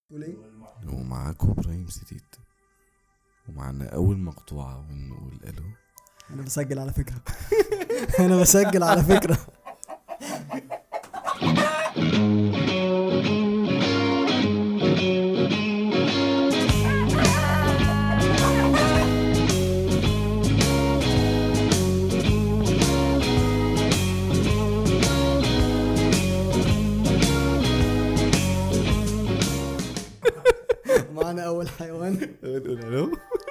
تقول ايه؟ ومعاكم ابراهيم ستيت ومعنا اول مقطوعة ونقول الو انا بسجل على فكره انا بسجل على فكره معنا اول حيوان نقول الو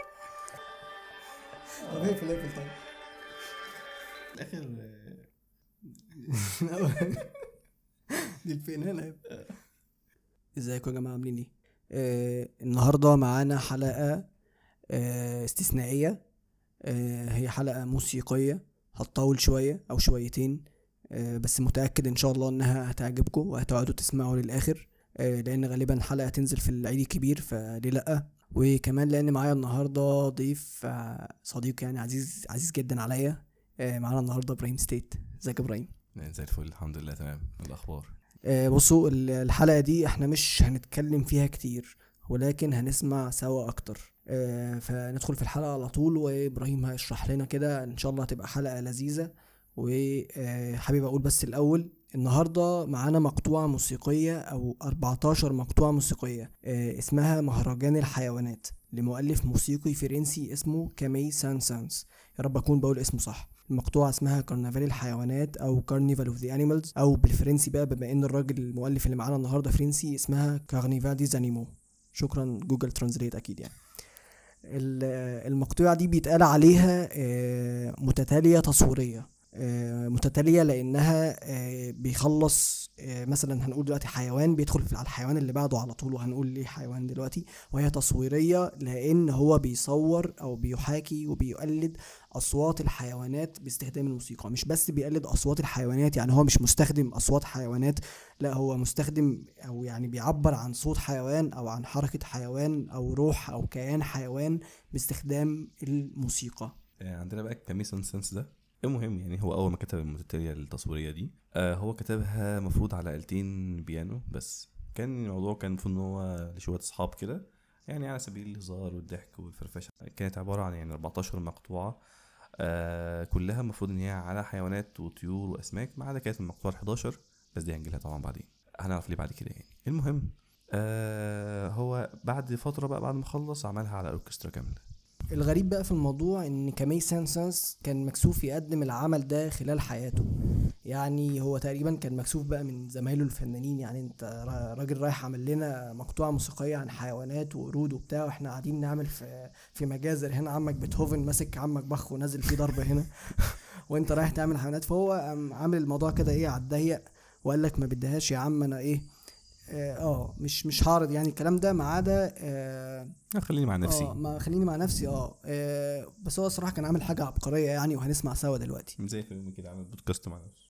طب اقفل اقفل طيب اخر دي الفنان هيبقى ازيكم يا جماعه عاملين ايه آه النهارده معانا حلقه آه استثنائيه آه هي حلقه موسيقيه هتطول شويه او شويتين آه بس متاكد ان شاء الله انها هتعجبكم وهتقعدوا تسمعوا للاخر آه لان غالبا الحلقه هتنزل في العيد الكبير فليه لا وكمان لان معايا النهارده ضيف آه صديق يعني عزيز عزيز جدا عليا آه معانا النهارده ابراهيم ستيت ازيك يا ابراهيم زي الفل الحمد لله تمام إيه الاخبار آه، بصوا ال- الحلقة دي احنا مش هنتكلم فيها كتير ولكن هنسمع سوا اكتر آه، فندخل في الحلقة على طول وابراهيم هيشرح لنا كده ان شاء الله هتبقى حلقة لذيذة وحابب اقول بس الاول النهاردة معانا مقطوعة موسيقية او 14 مقطوعة موسيقية آه، اسمها مهرجان الحيوانات لمؤلف موسيقي فرنسي اسمه كامي سان سانس يا رب اكون بقول اسمه صح المقطوعة اسمها كرنفال الحيوانات او كارنيفال اوف ذا انيمالز او بالفرنسي بقى بما ان الراجل المؤلف اللي معانا النهارده فرنسي اسمها كارنيفال دي زانيمو شكرا جوجل ترانزليت اكيد يعني ال- المقطوعة دي بيتقال عليها آه، متتالية تصويرية آه، متتالية لأنها آه، بيخلص آه، مثلا هنقول دلوقتي حيوان بيدخل في على الحيوان اللي بعده على طول وهنقول ليه حيوان دلوقتي وهي تصويرية لأن هو بيصور أو بيحاكي وبيقلد اصوات الحيوانات باستخدام الموسيقى مش بس بيقلد اصوات الحيوانات يعني هو مش مستخدم اصوات حيوانات لا هو مستخدم او يعني بيعبر عن صوت حيوان او عن حركة حيوان او روح او كيان حيوان باستخدام الموسيقى آه، عندنا بقى كاميسون سنس ده المهم يعني هو اول ما كتب المتتالية التصويرية دي آه هو كتبها مفروض على آلتين بيانو بس كان الموضوع كان المفروض ان هو لشوية اصحاب كده يعني على سبيل الهزار والضحك والفرفشه كانت عبارة عن يعني 14 مقطوعة آه كلها المفروض ان هي على حيوانات وطيور واسماك ما عدا كانت المقطوعة ال 11 بس دي هنجيلها طبعا بعدين هنعرف ليه بعد كده يعني المهم آه هو بعد فترة بقى بعد ما خلص عملها على اوركسترا كاملة الغريب بقى في الموضوع ان كامي سان سانس كان مكسوف يقدم العمل ده خلال حياته يعني هو تقريبا كان مكسوف بقى من زمايله الفنانين يعني انت را- راجل رايح عامل لنا مقطوعه موسيقيه عن حيوانات وقرود وبتاع واحنا قاعدين نعمل في في مجازر هنا عمك بيتهوفن ماسك عمك بخ ونازل فيه ضرب هنا وانت رايح تعمل حيوانات فهو قام عامل الموضوع كده ايه على الضيق وقال لك ما بديهاش يا عم انا ايه اه آه، مش مش هعرض يعني الكلام ده ما عدا آه آه، خليني مع نفسي اه ما خليني مع نفسي اه آه، بس هو الصراحه كان عامل حاجه عبقريه يعني وهنسمع سوا دلوقتي زي فيلم كده عامل بودكاست مع نفسه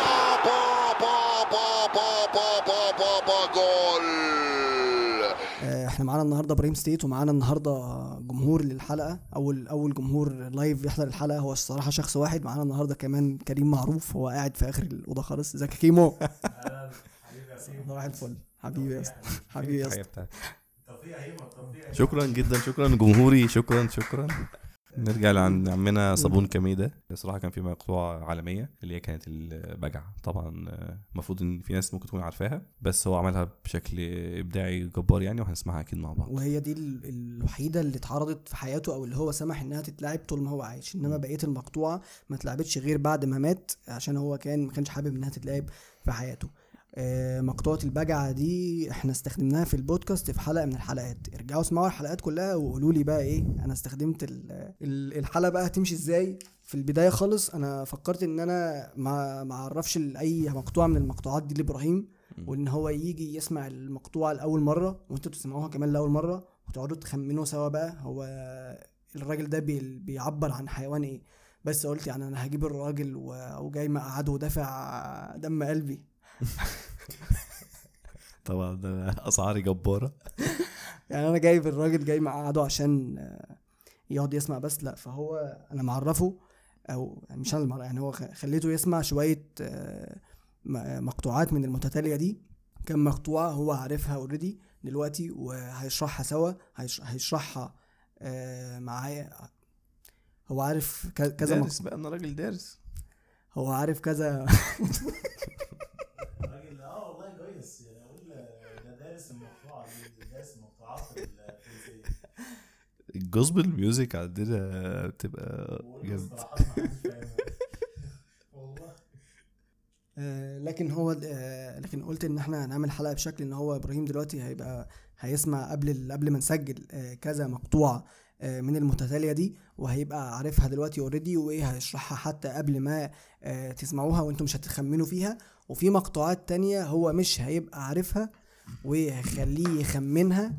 جول آه، احنا معانا النهارده ابراهيم ستيت ومعانا النهارده جمهور للحلقه اول اول جمهور لايف يحضر الحلقه هو الصراحه شخص واحد معانا النهارده كمان كريم معروف هو قاعد في اخر الاوضه خالص ازيك يا كيمو صباح الفل حبيبي يا اسطى حبيبي يا الحياة اسطى بتاعتي شكرا جدا شكرا جمهوري شكرا شكرا نرجع لعند عمنا صابون كميدة الصراحة كان في مقطوعة عالمية اللي هي كانت البجع طبعا آه، المفروض ان في ناس ممكن تكون عارفاها بس هو عملها بشكل ابداعي جبار يعني وهنسمعها اكيد مع بعض وهي دي ال- الوحيده اللي اتعرضت في حياته او اللي هو سمح انها تتلعب طول ما هو عايش انما بقيه المقطوعه ما اتلعبتش غير بعد ما مات عشان هو كان ما كانش حابب انها تتلعب في حياته آه، مقطوعة البجعة دي احنا استخدمناها في البودكاست في حلقة من الحلقات ارجعوا اسمعوا الحلقات كلها وقولوا لي بقى ايه انا استخدمت ال- ال- الحلقة بقى هتمشي ازاي في البداية خالص انا فكرت ان انا ما ما اعرفش اي مقطوعة من المقطوعات دي لابراهيم وان هو يجي يسمع المقطوعة لأول مرة وانتوا تسمعوها كمان لأول مرة وتقعدوا تخمنوا سوا بقى هو الراجل ده بي- بيعبر عن حيوان ايه بس قلت يعني انا هجيب الراجل و- وجاي مقعده ودافع دم قلبي طبعا ده اسعاري جبارة يعني انا جايب الراجل جاي مقعده عشان آه، يقعد يسمع بس لا فهو انا معرفه او يعني مش انا اللي معرفه، يعني هو خ- خليته يسمع شويه آه، م- مقطوعات من المتتاليه دي كان مقطوعه هو عارفها اوريدي دلوقتي وهيشرحها سوا هيش- هيشرحها آه، معايا هو عارف ك- كذا مق- دارس بقى انا راجل دارس هو عارف كذا الراجل اه والله كويس يعني اقول ده دارس المقطوعه دي دارس المقطوعات الفرنسيه الجوزبل ميوزك عندنا بتبقى وقول جامد مصطلحات ما حدش فاهمها والله آه، لكن هو آه، لكن قلت ان احنا هنعمل حلقه بشكل ان هو ابراهيم دلوقتي هيبقى هيسمع قبل ال- قبل ما نسجل آه، كذا مقطوعه آه، من المتتاليه دي وهيبقى عارفها دلوقتي اوريدي وايه هيشرحها حتى قبل ما آه، تسمعوها وانتم مش هتخمنوا فيها وفي مقطوعات تانية هو مش هيبقى عارفها وهيخليه يخمنها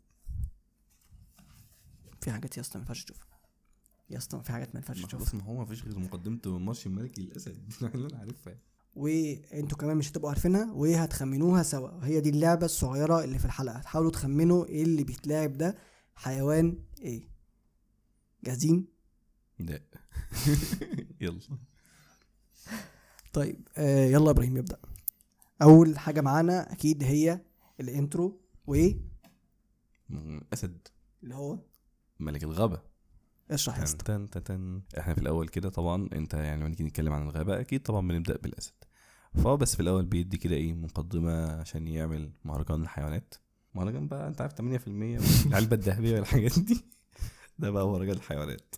في حاجات يا اسطى ما ينفعش تشوفها يا اسطى في حاجات ما ينفعش ما تشوفها خلاص ما هو ما فيش غير مقدمة المارش الملكي للأسد اللي أنا عارفها وانتوا كمان مش هتبقوا عارفينها وهتخمنوها سوا هي دي اللعبة الصغيرة اللي في الحلقة هتحاولوا تخمنوا ايه اللي بيتلعب ده حيوان ايه جاهزين لا يلا طيب آه يلا يا ابراهيم يبدأ اول حاجة معانا اكيد هي الانترو وايه م- أسد اللي هو ملك الغابة اشرح يا تن اسطى تن تن تن. احنا في الأول كده طبعا أنت يعني لما نيجي نتكلم عن الغابة أكيد طبعا بنبدأ بالأسد فهو بس في الأول بيدي كده إيه مقدمة عشان يعمل مهرجان الحيوانات مهرجان بقى أنت عارف 8% العلبة الذهبية والحاجات دي ده بقى مهرجان الحيوانات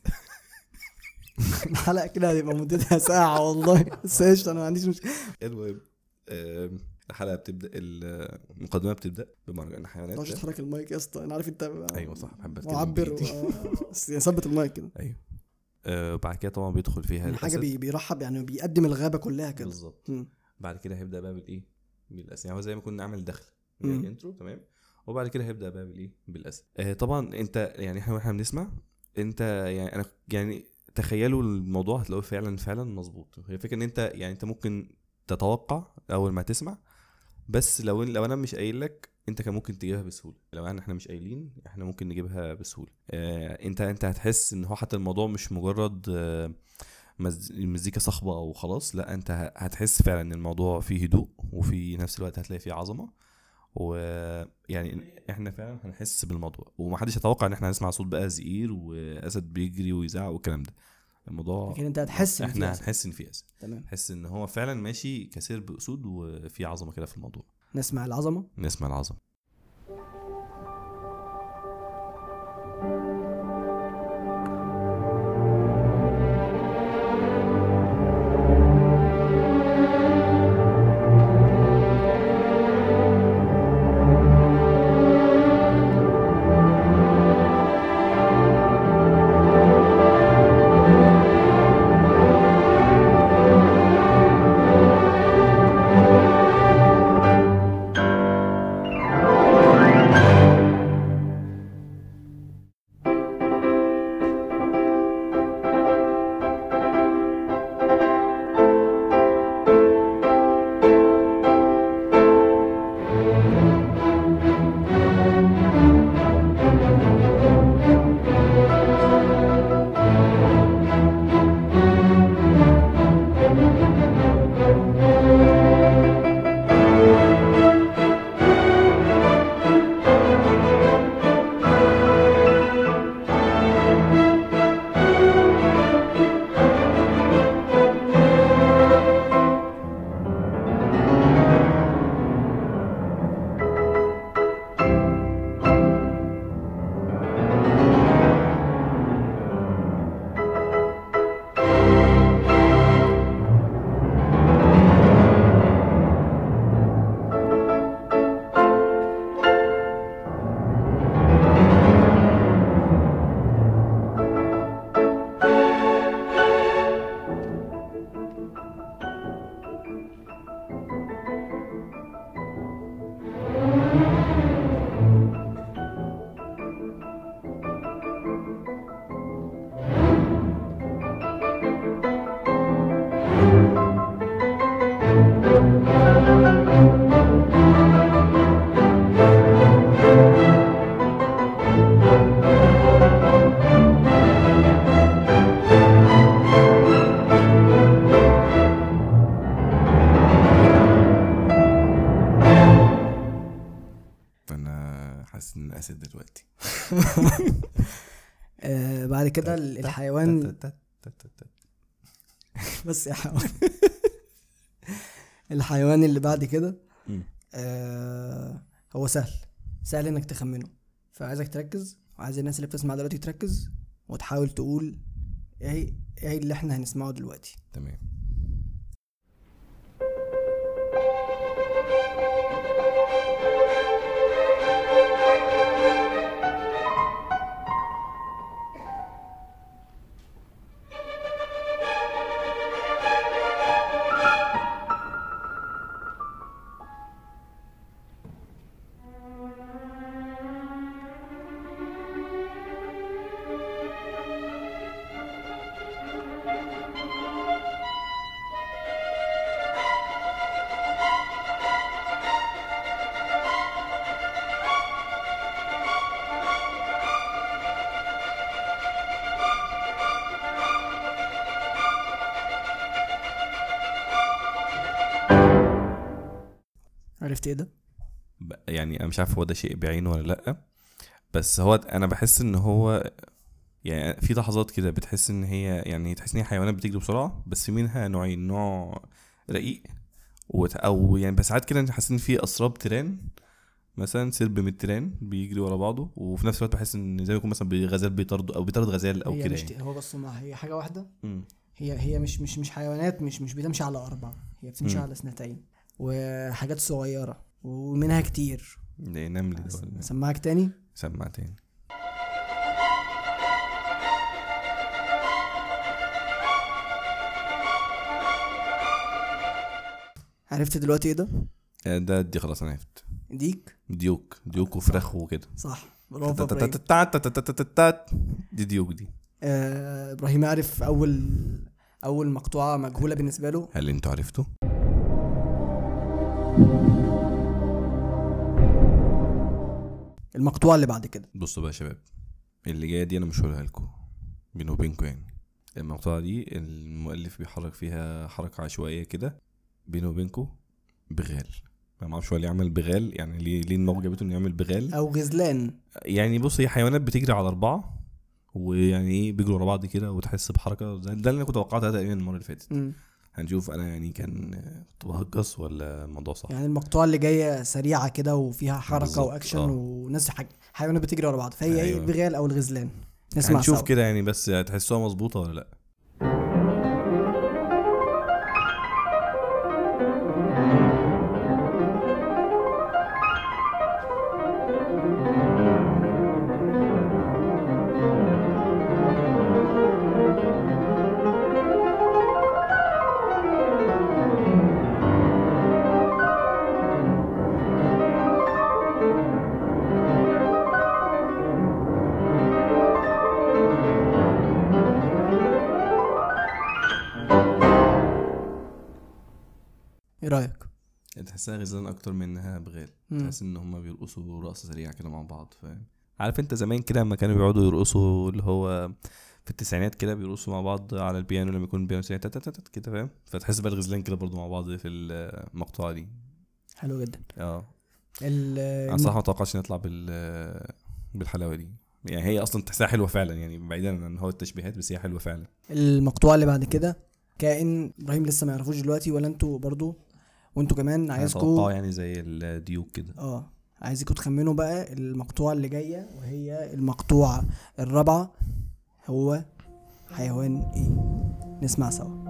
الحلقة كده هتبقى مدتها ساعة والله بس قشطة انا ما عنديش مشكلة المهم آم، الحلقة بتبدأ المقدمة بتبدأ بمهرجان ما الحيوانات تعرفش ده. تحرك المايك يا اسطى انا عارف انت أيوة صح بحب أتكلم معبر بإيدي. و- آه، بس يعني ثبت المايك كده ايوه آه بعد كده طبعا بيدخل فيها يعني حاجة الاسد بي- بيرحب يعني بيقدم الغابة كلها كده بالظبط مم. بعد كده هيبدا بقى بالايه بالاسد يعني هو زي ما كنا نعمل دخل مم. الانترو تمام وبعد كده هيبدا بقى بالايه بالاسد آه طبعا انت يعني احنا واحنا بنسمع انت يعني انا يعني تخيلوا الموضوع هتلاقوه فعلا فعلا مظبوط هي فكره ان انت يعني انت ممكن تتوقع اول ما تسمع بس لو لو انا مش قايل لك انت كان ممكن تجيبها بسهوله لو احنا احنا مش قايلين احنا ممكن نجيبها بسهوله آه انت انت هتحس ان هو حتى الموضوع مش مجرد آه مز- مزيكا صاخبه او خلاص لا انت ه- هتحس فعلا ان الموضوع فيه هدوء وفي نفس الوقت هتلاقي فيه عظمه ويعني احنا فعلا هنحس بالموضوع ومحدش يتوقع ان احنا هنسمع صوت بقى زئير واسد بيجري ويزعق والكلام ده الموضوع لكن انت هتحس إن في احنا أسد. هنحس ان في اسد تمام نحس ان هو فعلا ماشي كسير باسود وفي عظمه كده في الموضوع نسمع العظمه نسمع العظمه الأسد حاسس ان اسد دلوقتي آه بعد كده الحيوان بس يا حيوان الحيوان اللي بعد كده مم. آه هو سهل سهل انك تخمنه فعايزك تركز وعايز الناس اللي بتسمع دلوقتي تركز وتحاول تقول ايه ايه اللي احنا هنسمعه دلوقتي تمام عرفت ايه ده؟ ب- يعني انا مش عارف هو ده شيء بعينه ولا لا بس هو انا بحس ان هو يعني في لحظات كده بتحس ان هي يعني تحس ان هي حيوانات بتجري بسرعه بس في منها نوعين نوع رقيق وت- او يعني بس ساعات كده حاسس ان في اسراب تيران مثلا سرب من التيران بيجري ورا بعضه وفي نفس الوقت بحس ان زي ما يكون مثلا بي- غزال بيطرد او بيطرد غزال او هي كده مش يعني هو بص ما هي حاجه واحده مم. هي هي مش مش مش حيوانات مش مش بتمشي على اربع هي بتمشي مم. على سنتين وحاجات صغيره ومنها كتير ده نمل ده ولا اسمعك تاني سمع تاني عرفت دلوقتي ايه ده آه، ده دي خلاص انا عرفت ديك ديوك ديوك وفراخ وكده صح برافو إبراهيم. تتتتتتتتتتت. دي ديوك دي آه، ابراهيم عارف اول اول مقطوعه مجهوله بالنسبه له هل انتوا عرفتوا؟ المقطوعه اللي بعد كده بصوا بقى يا شباب اللي جايه دي انا مش هقولها لكم بيني وبينكم يعني المقطوعة دي المؤلف بيحرك فيها حركة عشوائية كده بيني وبينكم بغال ما معرفش هو ليه عمل بغال يعني ليه ليه دماغه جابته انه يعمل بغال او غزلان يعني بص هي حيوانات بتجري على اربعه ويعني ايه بيجروا ورا بعض كده وتحس بحركه زي- ده اللي انا كنت توقعتها تقريبا المره اللي فاتت مم. هنشوف انا يعني كان آه، كنت بهجص ولا الموضوع صح يعني المقطوعه اللي جايه سريعه كده وفيها حركه بالظبط، واكشن آه. وناس حاج... حيوانات بتجري ورا بعض فهي ايه أيوة. البغال او الغزلان نسمع هنشوف سوا. كده يعني بس هتحسوها مظبوطه ولا لا ايه رايك تحسها غزلان اكتر منها بغال مم. تحس ان هما بيرقصوا رقصه سريعه كده مع بعض فاهم عارف انت زمان كده لما كانوا بيقعدوا يرقصوا اللي هو في التسعينات كده بيرقصوا مع بعض على البيانو لما يكون البيانو سريع تت- تت- تت كده فاهم فتحس بقى الغزلان كده برضو مع بعض في المقطوعه دي حلو جدا اه ال- انا صراحه ما توقعتش نطلع بال بالحلاوه دي يعني هي اصلا تحسها حلوه فعلا يعني بعيدا عن هو التشبيهات بس هي حلوه فعلا المقطوعه اللي بعد كده كائن ابراهيم لسه ما يعرفوش دلوقتي ولا انتوا برضو وانتوا كمان عايزكم اتوقعه يعني زي الديوك كده اه عايزكم تخمنوا بقى المقطوعه اللي جايه وهي المقطوعه الرابعه هو حيوان ايه نسمع سوا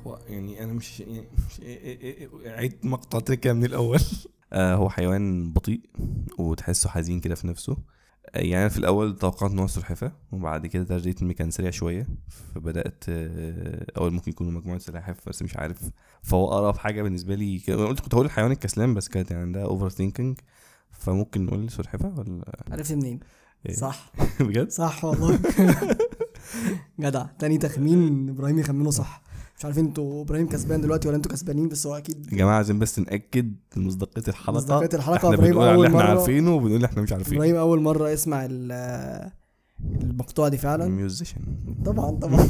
هو يعني انا مش يعني مش- إيه- إيه- إيه- عيد مقطع تركه من الاول آه هو حيوان بطيء وتحسه حزين كده في نفسه آه، يعني أنا في الاول توقعت ان هو سلحفاه وبعد كده ترجيت المي كان سريع شويه فبدات آه، اول ممكن يكونوا مجموعه سلاحف بس مش عارف فهو اقرب حاجه بالنسبه لي كده- انا قلت كنت هقول الحيوان الكسلان بس كانت يعني عندها اوفر ثينكينج فممكن نقول سلحفاه ولا عرفت منين إيه؟ صح بجد صح والله جدع تاني تخمين ابراهيم يخمنه صح مش عارف انتوا ابراهيم كسبان دلوقتي ولا انتوا كسبانين بس هو اكيد يا جماعه عايزين بس ناكد مصداقيه الحلقه مصداقية الحلقة، احنا إبراهيم بنقول على أول اللي احنا مرة- عارفينه وبنقول اللي احنا مش عارفينه ابراهيم اول مره يسمع ال- المقطوعه دي فعلا ميوزيشن طبعا طبعا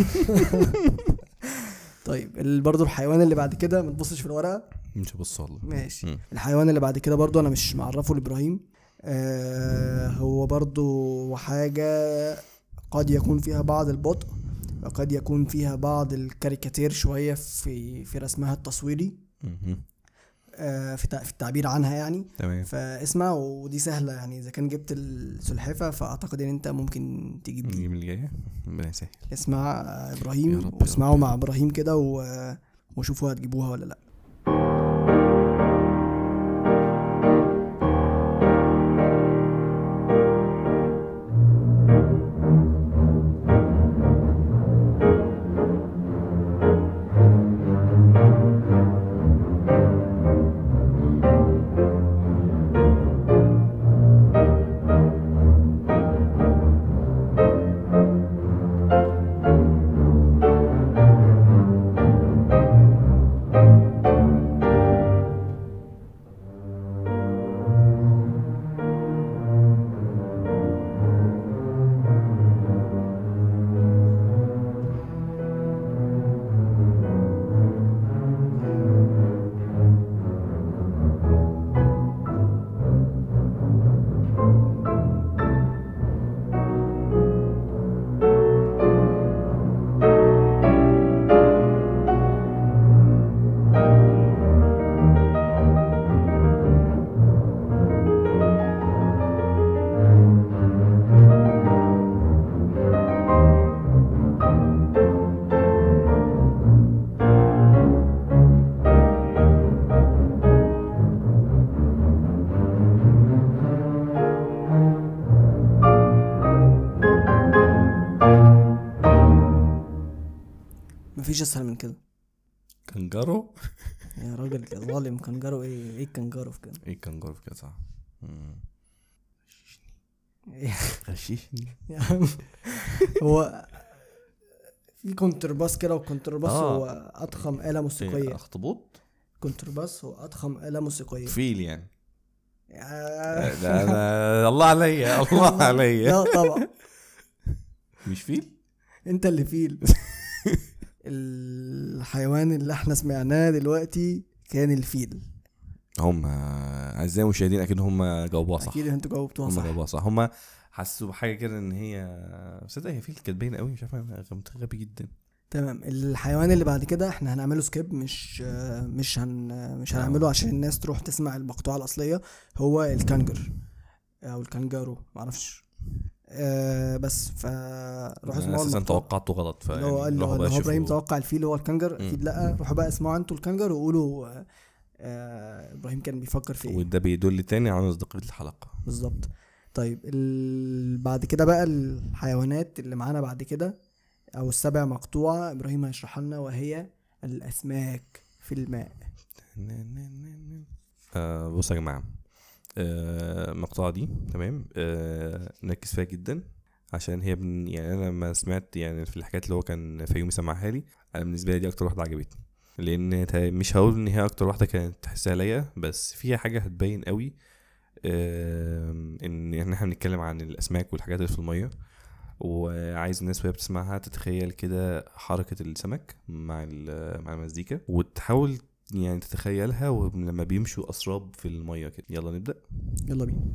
طيب ال- برضو الحيوان اللي بعد كده ما تبصش في الورقه مش هبص والله ماشي مم. الحيوان اللي بعد كده برضو انا مش معرفه لابراهيم آه هو برضو حاجه قد يكون فيها بعض البطء وقد يكون فيها بعض الكاريكاتير شويه في في رسمها التصويري مهم. آه في تع- في التعبير عنها يعني تمام فاسمع ودي سهله يعني اذا كان جبت السلحفه فاعتقد ان انت ممكن تجيب دي نجيب اللي جايه ربنا يسهل اسمع آه، يا ابراهيم رب، يا واسمعوا مع ابراهيم كده و- وشوفوا هتجيبوها ولا لا مفيش اسهل من كده كنجارو يا راجل يا ظالم كنجارو ايه ايه الكنجارو في كده ايه الكنجارو في كده صح مم. إيه غششني يا عم هو في كونترباس كده والكونترباس آه. هو اضخم آلة موسيقية إيه، اخطبوط كونترباس هو اضخم آلة موسيقية فيل يعني يا- ده انا الله عليا الله عليا لا طبعا مش فيل انت اللي فيل الحيوان اللي احنا سمعناه دلوقتي كان الفيل هم اعزائي المشاهدين اكيد هم جاوبوها صح اكيد انتوا جاوبتوها هم صح جاوبوها صح هم حسوا بحاجه كده ان هي صدق هي فيل كانت باينه قوي مش عارف أنا غمت غبي جدا تمام الحيوان اللي بعد كده احنا هنعمله سكيب مش مش هن مش هنعمله عشان الناس تروح تسمع المقطوعة الأصلية هو الكانجر أو الكانجارو معرفش آه بس فروحوا انا اسمعوا اساسا المقطوعة توقعته غلط اللي هو فيعني اللي هو روحوا بقى اللي هو ابراهيم شوفوا توقع الفيل هو الكانجر مم. اكيد لا روحوا بقى اسمعوا انتوا الكانجر وقولوا آه، آه ابراهيم كان بيفكر في ايه وده بيدل تاني على مصداقيه الحلقه بالظبط طيب ال... بعد كده بقى الحيوانات اللي معانا بعد كده او السبع مقطوعة ابراهيم هيشرحها لنا وهي الاسماك في الماء آه بصوا يا جماعه آه المقطوعه دي تمام آه نركز فيها جدا عشان هي بن يعني انا لما سمعت يعني في الحاجات اللي هو كان فيومي سمعها لي انا بالنسبه لي دي اكتر واحده عجبتني لان تا- مش هقول ان هي اكتر واحده كانت تحسها ليا بس فيها حاجه هتبين قوي آم، ان إن احنا بنتكلم عن الاسماك والحاجات اللي في الميه وعايز الناس وهي بتسمعها تتخيل كده حركة السمك مع ال- مع المزيكا وتحاول يعني تتخيلها لما بيمشوا أسراب في المية كده يلا نبدأ يلا بينا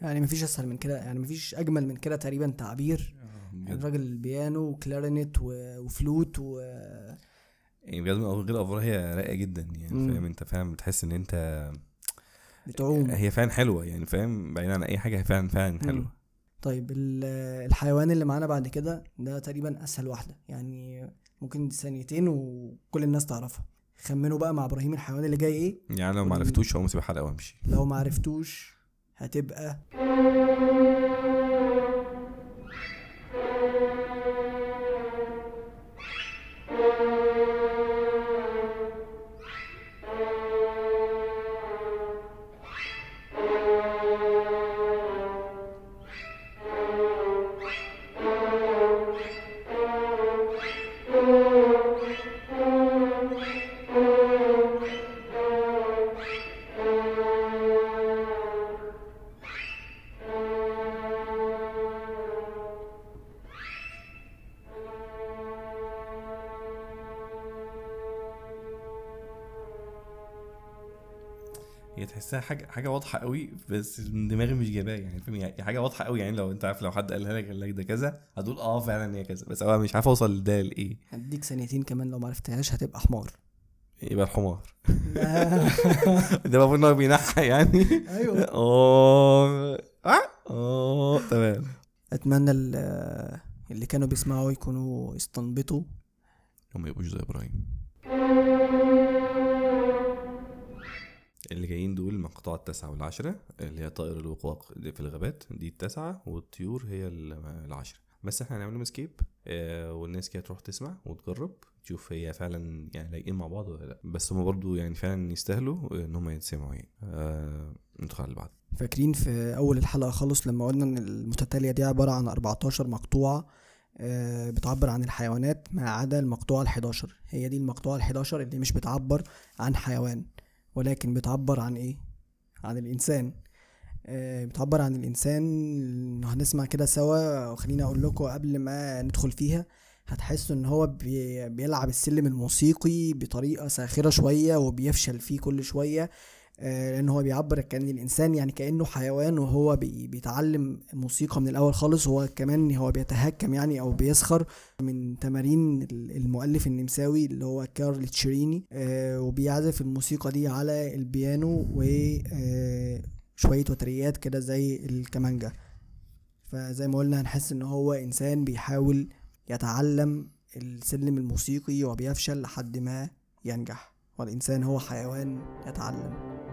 يعني مفيش اسهل من كده يعني مفيش اجمل من كده تقريبا تعبير يعني بجد. الراجل بيانو وكلارينيت و- وفلوت و يعني بجد من غير الافوار هي رايقه جدا يعني مم. فاهم انت فاهم بتحس ان انت بتعوم هي فعلا حلوه يعني فاهم بعيدا عن اي حاجه هي فعلا فعلا حلوه مم. طيب ال- الحيوان اللي معانا بعد كده ده تقريبا اسهل واحده يعني ممكن ثانيتين وكل الناس تعرفها خمنوا بقى مع ابراهيم الحيوان اللي جاي ايه يعني لو ما وال- عرفتوش هقوم اسيب الحلقه وامشي لو ما عرفتوش هتبقى هي تحسها حاجه حاجه واضحه قوي بس دماغي مش جايباها يعني فاهم يعني حاجه واضحه قوي يعني لو انت عارف لو حد قالها لك قال لك ده كذا هتقول اه فعلا هي كذا بس انا مش عارف اوصل لده لايه هديك ثانيتين كمان لو ما عرفتهاش هتبقى حمار يبقى الحمار ده المفروض ان هو بينحى يعني ايوه اه اه اه تمام اتمنى ال- اللي كانوا بيسمعوا يكونوا استنبطوا هم ما يبقوش زي ابراهيم اللي جايين دول المقطوعة التاسعة والعشرة اللي هي طائر الوقواق اللي في الغابات دي التاسعة والطيور هي ال- العشرة بس احنا هنعمل لهم سكيب آه والناس كده تروح تسمع وتجرب تشوف هي فعلا يعني لايقين مع بعض ولا لا بس هم برضو يعني فعلا يستاهلوا ان هم يتسمعوا يعني آه ندخل على اللي بعد فاكرين في اول الحلقه خالص لما قلنا ان المتتاليه دي عباره عن 14 مقطوعه آه، بتعبر عن الحيوانات ما عدا المقطوعه ال11 هي دي المقطوعه ال11 اللي مش بتعبر عن حيوان ولكن بتعبر عن ايه عن الانسان آه، بتعبر عن الانسان هنسمع كده سوا وخليني اقول لكم قبل ما ندخل فيها هتحسوا ان هو بي- بيلعب السلم الموسيقي بطريقه ساخره شويه وبيفشل فيه كل شويه آه، لان هو بيعبر كان الانسان يعني كانه حيوان وهو بي بيتعلم موسيقى من الاول خالص وهو كمان هو بيتهكم يعني او بيسخر من تمارين ال- المؤلف النمساوي اللي هو كارل تشيريني آه، وبيعزف الموسيقى دي على البيانو وشوية وتريات كده زي الكمانجا فزي ما قلنا هنحس ان هو انسان بيحاول يتعلم السلم الموسيقي وبيفشل لحد ما ينجح والإنسان هو حيوان يتعلم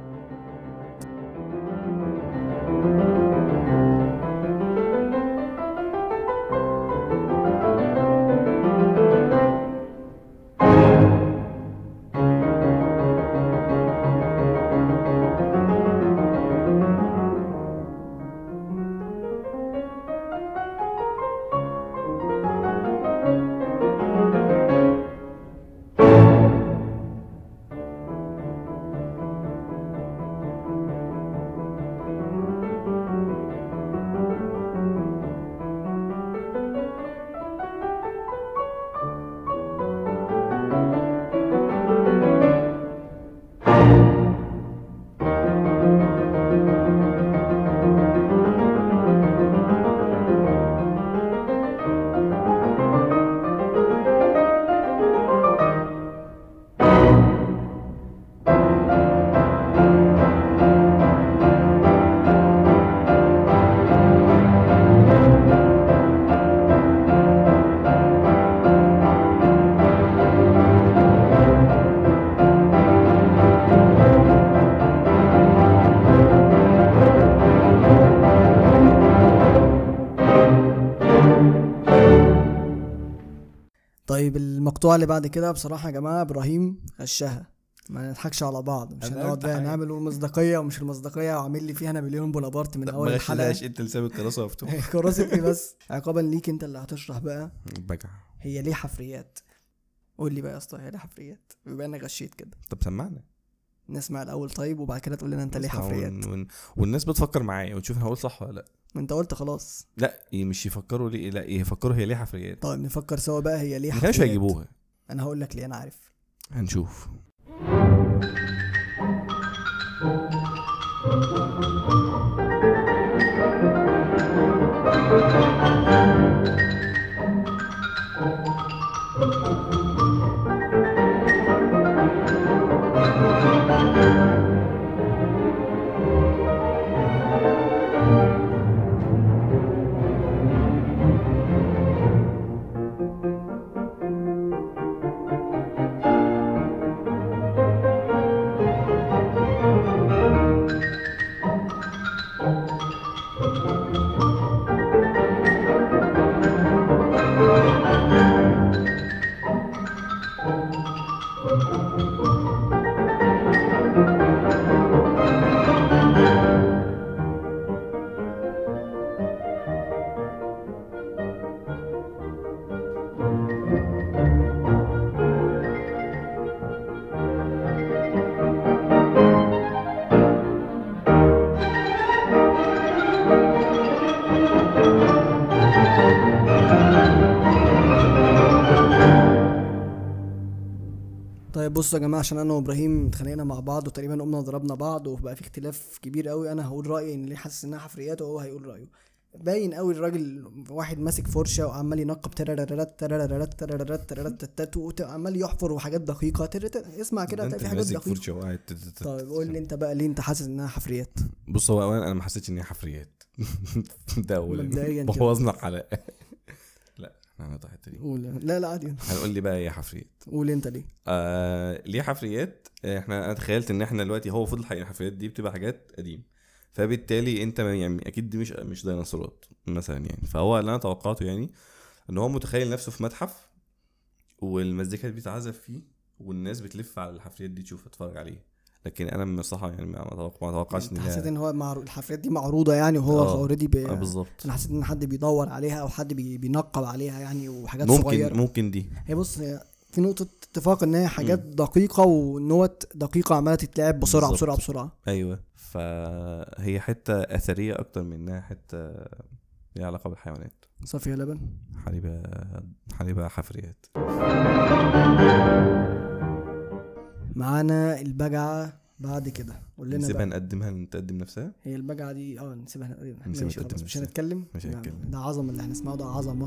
طيب المقطوعة اللي بعد كده بصراحة يا جماعة إبراهيم غشها ما نضحكش على بعض مش أنا هنقعد قلت بقى حاجة. نعمل المصداقية ومش المصداقية وعامل لي فيها نابليون بونابرت من أول ما الحلقة غشلاش انت اللي ساب الكراسه مفتوحه كراسة ايه بس عقابا ليك انت اللي هتشرح بقى بجع هي ليه حفريات قول لي بقى يا اسطى هي ليه حفريات بما انك غشيت كده طب سمعنا نسمع الاول طيب وبعد كده تقول لنا انت ليه نسمع حفريات ون... ون... والناس بتفكر معايا وتشوف انا هقول صح ولا لا ما انت قلت خلاص لا إيه مش يفكروا ليه لا إيه يفكروا هي ليه حفريات طيب نفكر سوا بقى هي ليه ما حفريات كانوش هيجيبوها انا هقول لك ليه انا عارف هنشوف طيب بصوا يا جماعه عشان انا وابراهيم اتخانقنا مع بعض وتقريبا قمنا ضربنا بعض وبقى في اختلاف كبير قوي انا هقول رايي ان ليه حاسس انها حفريات وهو هيقول رايه باين قوي الراجل واحد ماسك فرشه وعمال ينقب تررررت تررررت تررررت ترررت تتاتو وعمال يحفر وحاجات دقيقه تررت اسمع كده ده هتلاقي انت في حاجات ماسك دقيقه فرشه وقاعد تت- تت- طيب قول لي انت بقى ليه انت حاسس انها حفريات بص هو اولا انا ما حسيتش ان هي حفريات ده اولا مبدئياً كده. بوظنا الحلقه لا احنا هنقطع الحته دي قول لا لا عادي هنقول لي بقى هي حفريات قول انت ليه آه ليه حفريات آه، احنا انا تخيلت ان احنا دلوقتي هو فضل حقيقة الحفريات دي بتبقى حاجات قديمه فبالتالي انت ما- يعني اكيد دي مش مش ديناصورات مثلا يعني فهو اللي انا توقعته يعني ان هو متخيل نفسه في متحف والمزيكا بيتعزف فيه والناس بتلف على الحفريات دي تشوف تتفرج عليه لكن انا بصراحه يعني ما ما توقع- ما توقعش انت ان حسيت هي ان هو معرو... الحفريات دي معروضه يعني وهو آه، اوريدي ب... آه، بالظبط انا حسيت ان حد بيدور عليها او حد بي... بينقب عليها يعني وحاجات ممكن صغيره ممكن دي هي بص هي في نقطة اتفاق ان هي حاجات دقيقة ونوت دقيقة عمالة تتلعب بسرعة بالظبط. بسرعة بسرعة ايوه فهي حته اثريه اكتر من انها حته ليها علاقه بالحيوانات صافية لبن حليبه حليبه حفريات معانا البجعة بعد كده قول لنا نسيبها بقى نقدمها نتقدم نفسها هي البجعة دي اه نسيبها نقدمها نسيبها ماشي تقدم خلاص مش نفسها. هنتكلم مش لا، هنتكلم. ده عظمة اللي هنسمعه ده عظمة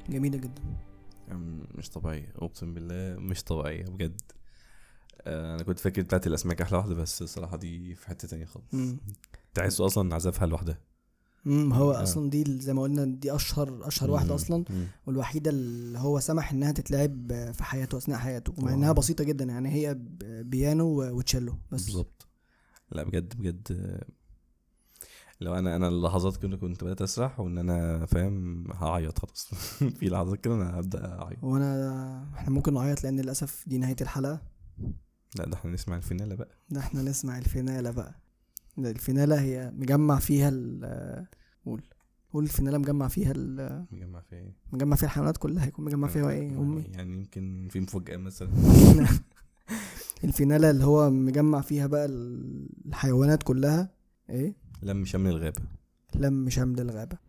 جميله جدا أم، مش طبيعية اقسم بالله مش طبيعية بجد آه، انا كنت فاكر بتاعت الاسماك احلى واحدة بس الصراحة دي في حتة تانية خالص مم. تحسه اصلا عزفها لوحدها امم هو آه. اصلا دي ال- زي ما قلنا دي اشهر اشهر واحده مم. اصلا مم. والوحيده اللي هو سمح انها تتلعب في حياته اثناء حياته مع آه. انها بسيطه جدا يعني هي ب- بيانو و- وتشيلو بس بالظبط لا بجد بجد آه، لو انا انا اللحظات كده كنت بدات اسرح وان انا فاهم هعيط خلاص في لحظات كده انا هبدا اعيط وانا احنا ممكن نعيط لان للاسف دي نهايه الحلقه لا ده احنا نسمع الفينالة بقى ده احنا نسمع الفينالة بقى ده الفينالة هي مجمع فيها ال قول قول الفينالة مجمع فيها ال نجمع فيها ايه مجمع فيها الحيوانات كلها هيكون مجمع فيها ايه امي يعني يمكن في مفاجاه مثلا الفينالة اللي هو مجمع فيها بقى ال- الحيوانات كلها ايه لم شمل الغابه لم شمل الغابة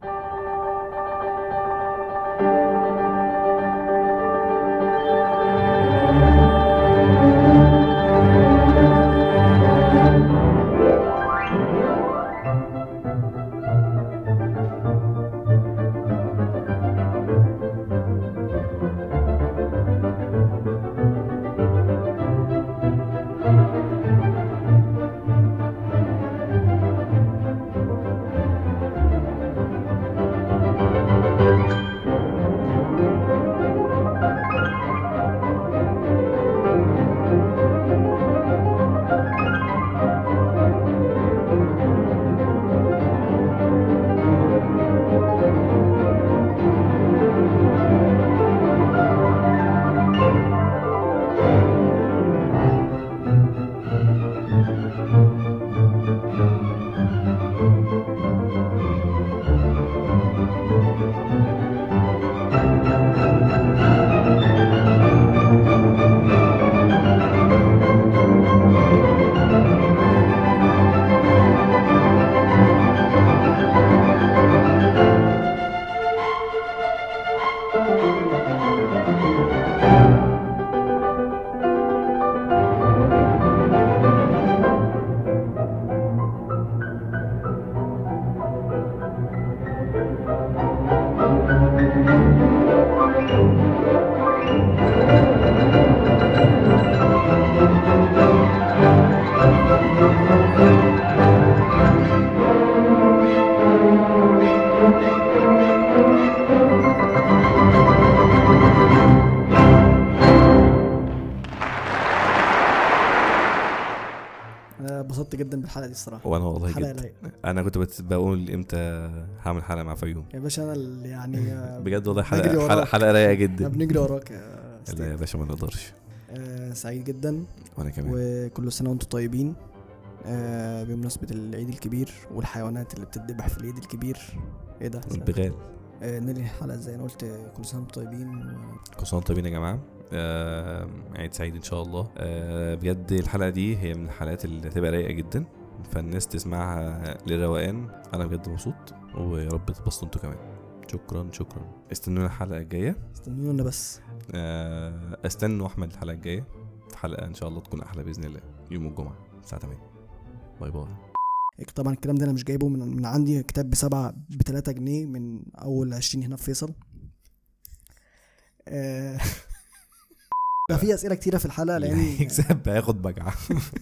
انا اتبسطت جدا بالحلقة دي الصراحة وانا والله حلقة جدا رايقة انا كنت بت- بقول امتى هعمل حلقه مع فيوم يا باشا انا اللي يعني آه، بجد والله بجري حلقه وراك. حلقه, حلقة رايقه احنا جدا بنجري وراك يا لا أستاذ. يا باشا ما نقدرش آه، سعيد جدا وانا كمان وكل سنة وانتم طيبين آه، بمناسبة العيد الكبير والحيوانات اللي بتتذبح في العيد الكبير ايه ده بغال آه، ننهي الحلقة ازاي انا قلت كل سنة وانتم طيبين و- كل سنه وانتم طيبين يا جماعه آه عيد سعيد ان شاء الله آه بجد الحلقه دي هي من الحلقات اللي هتبقى رايقه جدا فالناس تسمعها للروقان انا بجد مبسوط ويا رب تتبسطوا انتوا كمان شكرا شكرا استنونا الحلقه الجايه استنونا بس آه استنوا احمد الحلقه الجايه في حلقه ان شاء الله تكون احلى باذن الله يوم الجمعه الساعه 8 باي باي طبعا الكلام ده انا مش جايبه من, من عندي كتاب بسبعة بتلاتة جنيه من اول عشرين هنا في فيصل آه، ده في اسئله كتيره في الحلقه اللي لان هيكسب هياخد بجعه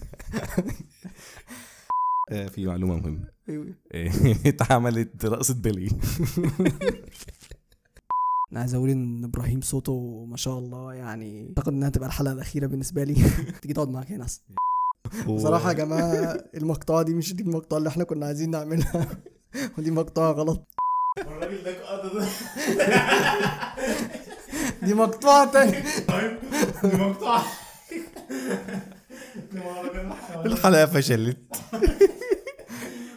آه، في معلومه مهمه إيه، اتعملت رقصه بيلي انا عايز اقول ان ابراهيم صوته ما شاء الله يعني اعتقد انها تبقى الحلقه الاخيره بالنسبه لي تيجي تقعد معاك هنا أصلاً. بصراحه يا جماعه المقطوعه دي مش دي المقطوعه اللي احنا كنا عايزين نعملها ودي مقطوعه غلط والراجل ده قاعد ده دي مقطوعه تاني طيب دي مقطوعة دي مهرجان الحيوانات الحلقه فشلت